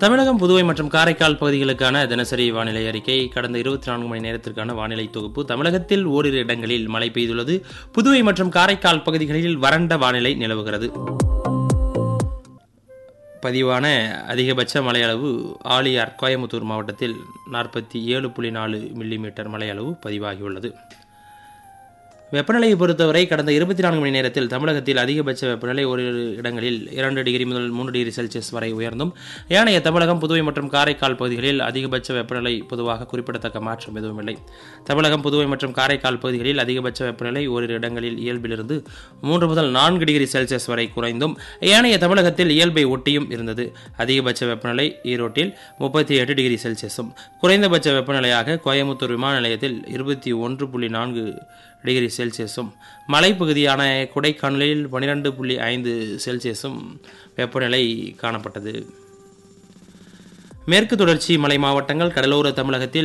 தமிழகம் புதுவை மற்றும் காரைக்கால் பகுதிகளுக்கான தினசரி வானிலை அறிக்கை கடந்த இருபத்தி நான்கு மணி நேரத்திற்கான வானிலை தொகுப்பு தமிழகத்தில் ஓரிரு இடங்களில் மழை பெய்துள்ளது புதுவை மற்றும் காரைக்கால் பகுதிகளில் வறண்ட வானிலை நிலவுகிறது பதிவான அதிகபட்ச மழையளவு ஆலியார் கோயம்புத்தூர் மாவட்டத்தில் நாற்பத்தி ஏழு புள்ளி நாலு மில்லிமீட்டர் மழையளவு பதிவாகியுள்ளது வெப்பநிலையை பொறுத்தவரை கடந்த இருபத்தி நான்கு மணி நேரத்தில் தமிழகத்தில் அதிகபட்ச வெப்பநிலை ஓரிரு இடங்களில் இரண்டு டிகிரி முதல் மூன்று டிகிரி செல்சியஸ் வரை உயர்ந்தும் ஏனைய தமிழகம் புதுவை மற்றும் காரைக்கால் பகுதிகளில் அதிகபட்ச வெப்பநிலை பொதுவாக குறிப்பிடத்தக்க மாற்றம் எதுவும் இல்லை தமிழகம் புதுவை மற்றும் காரைக்கால் பகுதிகளில் அதிகபட்ச வெப்பநிலை ஓரிரு இடங்களில் இயல்பிலிருந்து மூன்று முதல் நான்கு டிகிரி செல்சியஸ் வரை குறைந்தும் ஏனைய தமிழகத்தில் இயல்பை ஒட்டியும் இருந்தது அதிகபட்ச வெப்பநிலை ஈரோட்டில் முப்பத்தி எட்டு டிகிரி செல்சியஸும் குறைந்தபட்ச வெப்பநிலையாக கோயம்புத்தூர் விமான நிலையத்தில் இருபத்தி ஒன்று புள்ளி நான்கு டிகிரி செல்சியஸும் மலைப்பகுதியான கொடைக்கானலில் பன்னிரெண்டு புள்ளி ஐந்து செல்சியஸும் வெப்பநிலை காணப்பட்டது மேற்கு தொடர்ச்சி மலை மாவட்டங்கள் கடலோர தமிழகத்தில்